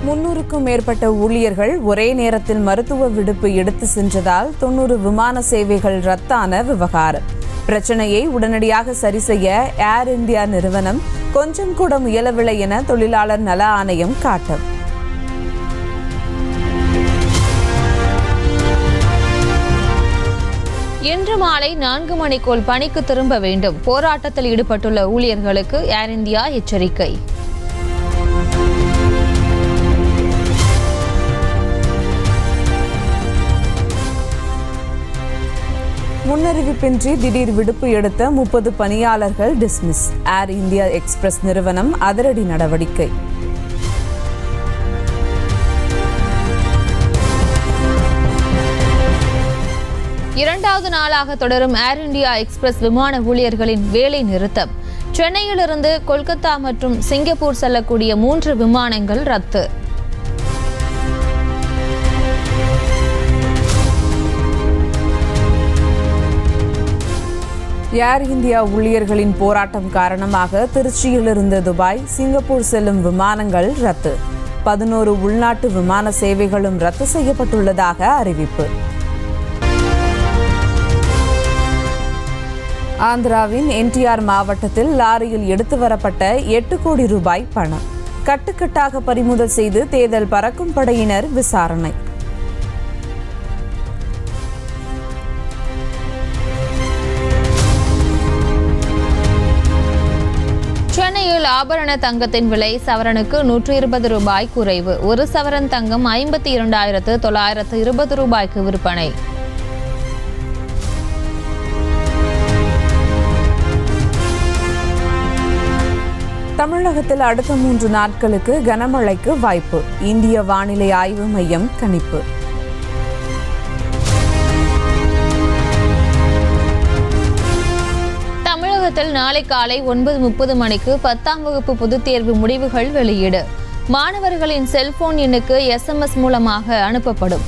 முன்னூறுக்கும் மேற்பட்ட ஊழியர்கள் ஒரே நேரத்தில் மருத்துவ விடுப்பு எடுத்து சென்றதால் தொண்ணூறு விமான சேவைகள் ரத்தான விவகாரம் பிரச்சனையை உடனடியாக சரி செய்ய ஏர் இந்தியா நிறுவனம் கொஞ்சம் கூட முயலவில்லை என தொழிலாளர் நல ஆணையம் காட்டம் இன்று மாலை நான்கு மணிக்குள் பணிக்கு திரும்ப வேண்டும் போராட்டத்தில் ஈடுபட்டுள்ள ஊழியர்களுக்கு ஏர் இந்தியா எச்சரிக்கை முன்னறிவிப்பின்றி திடீர் விடுப்பு எடுத்த முப்பது பணியாளர்கள் டிஸ்மிஸ் ஏர் இந்தியா எக்ஸ்பிரஸ் நிறுவனம் அதிரடி நடவடிக்கை இரண்டாவது நாளாக தொடரும் ஏர் இந்தியா எக்ஸ்பிரஸ் விமான ஊழியர்களின் வேலை நிறுத்தம் சென்னையிலிருந்து கொல்கத்தா மற்றும் சிங்கப்பூர் செல்லக்கூடிய மூன்று விமானங்கள் ரத்து ஏர் இந்தியா ஊழியர்களின் போராட்டம் காரணமாக திருச்சியிலிருந்து துபாய் சிங்கப்பூர் செல்லும் விமானங்கள் ரத்து பதினோரு உள்நாட்டு விமான சேவைகளும் ரத்து செய்யப்பட்டுள்ளதாக அறிவிப்பு ஆந்திராவின் என்டிஆர் மாவட்டத்தில் லாரியில் எடுத்து வரப்பட்ட எட்டு கோடி ரூபாய் பணம் கட்டுக்கட்டாக பறிமுதல் செய்து தேர்தல் பறக்கும் படையினர் விசாரணை சென்னையில் ஆபரண தங்கத்தின் விலை சவரனுக்கு நூற்று இருபது ரூபாய் குறைவு ஒரு சவரன் தங்கம் ஐம்பத்தி இரண்டாயிரத்து தொள்ளாயிரத்து இருபது ரூபாய்க்கு விற்பனை தமிழகத்தில் அடுத்த மூன்று நாட்களுக்கு கனமழைக்கு வாய்ப்பு இந்திய வானிலை ஆய்வு மையம் கணிப்பு தமிழகத்தில் நாளை காலை ஒன்பது முப்பது மணிக்கு பத்தாம் வகுப்பு பொதுத் தேர்வு முடிவுகள் வெளியீடு மாணவர்களின் செல்போன் எண்ணுக்கு எஸ்எம்எஸ் மூலமாக அனுப்பப்படும்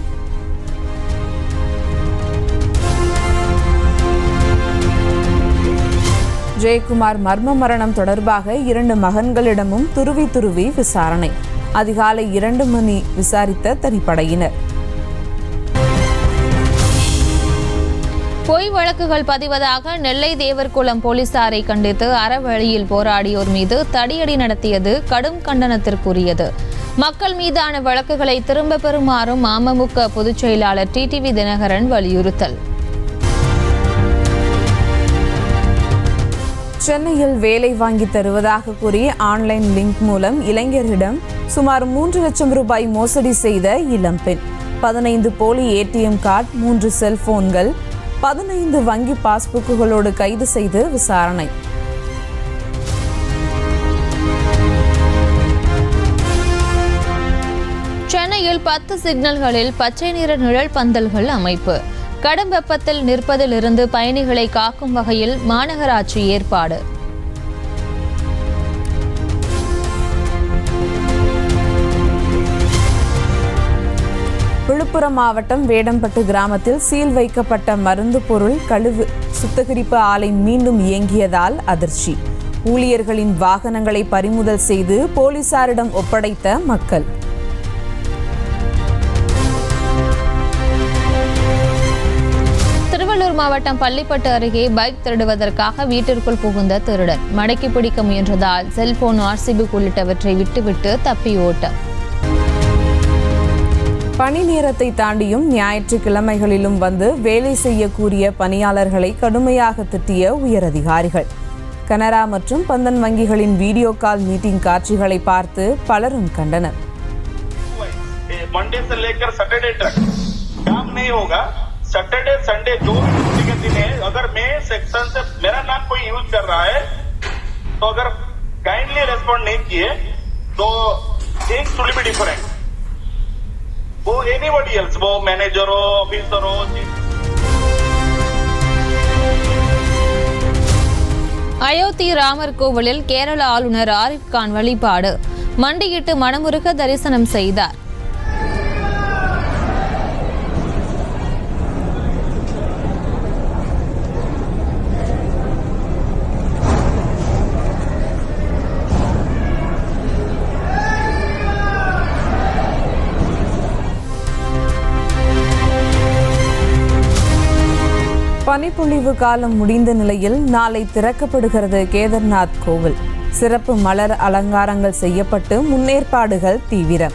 ஜெயக்குமார் மர்ம மரணம் தொடர்பாக இரண்டு மகன்களிடமும் துருவி துருவி விசாரணை அதிகாலை இரண்டு மணி விசாரித்த தனிப்படையினர் பொய் வழக்குகள் பதிவதாக நெல்லை தேவர்குளம் போலீசாரை கண்டித்து அறவழியில் போராடியோர் மீது தடியடி நடத்தியது கடும் கண்டனத்திற்குரியது மக்கள் மீதான வழக்குகளை திரும்ப பெறுமாறும் அமமுக பொதுச் செயலாளர் டிடிவி தினகரன் வலியுறுத்தல் சென்னையில் வேலை வாங்கி தருவதாக கூறி ஆன்லைன் லிங்க் மூலம் இளைஞரிடம் சுமார் மூன்று லட்சம் ரூபாய் மோசடி செய்த இளம்பெண் பதினைந்து போலி ஏடிஎம் கார்டு மூன்று செல்போன்கள் பதினைந்து வங்கி பாஸ்புக்குகளோடு கைது செய்து விசாரணை சென்னையில் பத்து சிக்னல்களில் பச்சை நிற நிழல் பந்தல்கள் அமைப்பு கடும் வெப்பத்தில் நிற்பதிலிருந்து பயணிகளை காக்கும் வகையில் மாநகராட்சி ஏற்பாடு விழுப்புரம் மாவட்டம் வேடம்பட்டு கிராமத்தில் சீல் வைக்கப்பட்ட மருந்து பொருள் கழிவு சுத்திகரிப்பு ஆலை மீண்டும் இயங்கியதால் அதிர்ச்சி ஊழியர்களின் வாகனங்களை பறிமுதல் செய்து போலீசாரிடம் ஒப்படைத்த மக்கள் திருவள்ளூர் மாவட்டம் பள்ளிப்பட்டு அருகே பைக் திருடுவதற்காக வீட்டிற்குள் புகுந்த திருடன் மடக்கி பிடிக்க முயன்றதால் செல்போன் ஆர்சிபி உள்ளிட்டவற்றை விட்டுவிட்டு தப்பி ஓட்டம் பணி நேரத்தை தாண்டியும் ஞாயிற்றுக்கிழமைகளிலும் வந்து வேலை செய்ய கூறிய பணியாளர்களை கடுமையாக திட்டிய உயரதிகாரிகள் கனரா மற்றும் பந்தன் வங்கிகளின் வீடியோ கால் மீட்டிங் காட்சிகளை பார்த்து பலரும் கண்டனர் मंडे से लेकर सैटरडे तक काम नहीं होगा सैटरडे संडे जो भी छुट्टी के दिन है अगर मैं सेक्शन से मेरा नाम कोई यूज कर रहा है तो अगर काइंडली रेस्पॉन्ड नहीं किए तो थिंग्स विल बी डिफरेंट वो एनीबडी एल्स वो मैनेजर हो ऑफिसर हो அயோத்தி ராமர் கோவிலில் கேரள ஆளுநர் ஆரிஃப் கான் வழிபாடு மண்டியிட்டு மனமுருக தரிசனம் செய்தார் பனிப்பொழிவு காலம் முடிந்த நிலையில் நாளை திறக்கப்படுகிறது கேதார்நாத் கோவில் சிறப்பு மலர் அலங்காரங்கள் செய்யப்பட்டு முன்னேற்பாடுகள் தீவிரம்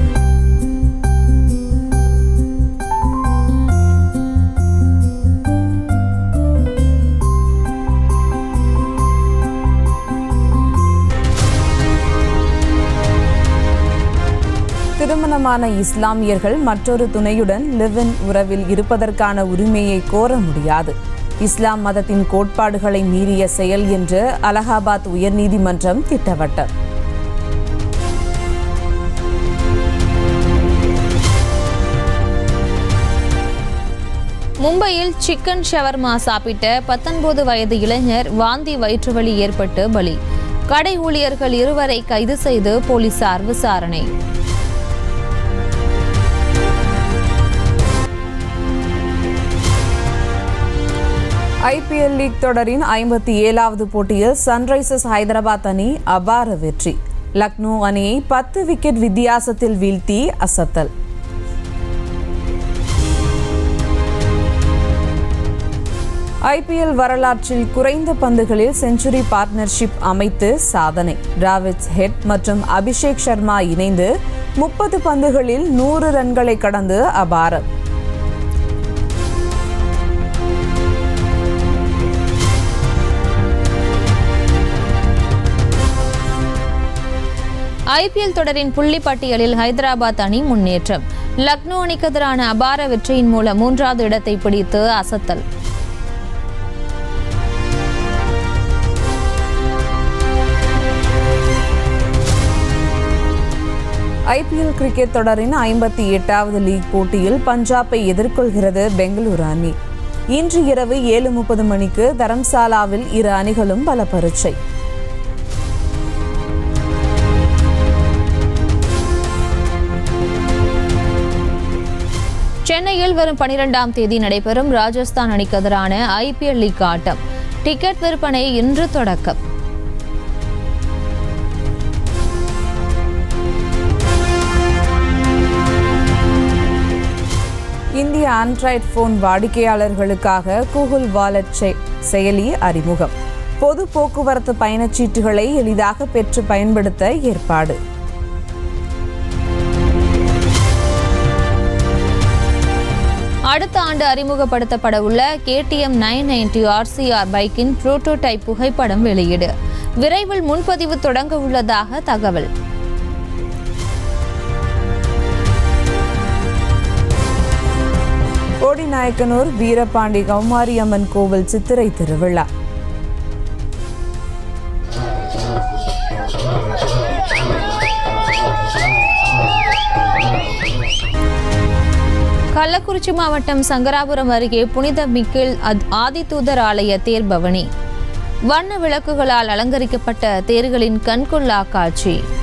திருமணமான இஸ்லாமியர்கள் மற்றொரு துணையுடன் லிவ் இன் உறவில் இருப்பதற்கான உரிமையை கோர முடியாது இஸ்லாம் மதத்தின் கோட்பாடுகளை மீறிய செயல் என்று அலகாபாத் உயர்நீதிமன்றம் திட்டவட்டம் மும்பையில் சிக்கன் ஷவர்மா சாப்பிட்ட பத்தொன்பது வயது இளைஞர் வாந்தி வயிற்றுவலி ஏற்பட்டு பலி கடை ஊழியர்கள் இருவரை கைது செய்து போலீசார் விசாரணை ஐபிஎல் லீக் தொடரின் ஐம்பத்தி ஏழாவது போட்டியில் சன்ரைசர்ஸ் ஹைதராபாத் அணி அபார வெற்றி லக்னோ அணியை பத்து விக்கெட் வித்தியாசத்தில் வீழ்த்தி அசத்தல் ஐபிஎல் வரலாற்றில் குறைந்த பந்துகளில் செஞ்சுரி பார்ட்னர்ஷிப் அமைத்து சாதனை டிராவிட்ஸ் ஹெட் மற்றும் அபிஷேக் சர்மா இணைந்து முப்பது பந்துகளில் நூறு ரன்களை கடந்து அபாரம் ஐபிஎல் தொடரின் புள்ளி பட்டியலில் ஹைதராபாத் அணி முன்னேற்றம் லக்னோ அணிக்கு எதிரான அபார வெற்றியின் மூலம் மூன்றாவது இடத்தை பிடித்து அசத்தல் ஐபிஎல் கிரிக்கெட் தொடரின் ஐம்பத்தி எட்டாவது லீக் போட்டியில் பஞ்சாபை எதிர்கொள்கிறது பெங்களூரு அணி இன்று இரவு ஏழு முப்பது மணிக்கு தரம்சாலாவில் இரு அணிகளும் பல பரீட்சை சென்னையில் வரும் பனிரெண்டாம் தேதி நடைபெறும் ராஜஸ்தான் அணிக்கு எதிரான ஐபிஎல் லீக் ஆட்டம் டிக்கெட் விற்பனை இன்று தொடக்கம் இந்திய ஆண்ட்ராய்டு போன் வாடிக்கையாளர்களுக்காக கூகுள் வாலெட் செ- செயலி அறிமுகம் பொது போக்குவரத்து பயணச்சீட்டுகளை எளிதாக பெற்று பயன்படுத்த ஏற்பாடு அடுத்த ஆண்டு அறிமுகப்படுத்தப்பட உள்ள கேடிஎம் நைன் நைன்டி ஆர்சிஆர் பைக்கின் புரோட்டோடைப் புகைப்படம் வெளியீடு விரைவில் முன்பதிவு தொடங்க உள்ளதாக தகவல் கோடிநாயக்கனூர் வீரபாண்டி கௌமாரி அம்மன் கோவில் சித்திரை திருவிழா கள்ளக்குறிச்சி மாவட்டம் சங்கராபுரம் அருகே புனித மிக்கேல் அத்- ஆதிதூதர் ஆலய தேர் பவனி வண்ண விளக்குகளால் அலங்கரிக்கப்பட்ட தேர்களின் கண்கொள்ளா காட்சி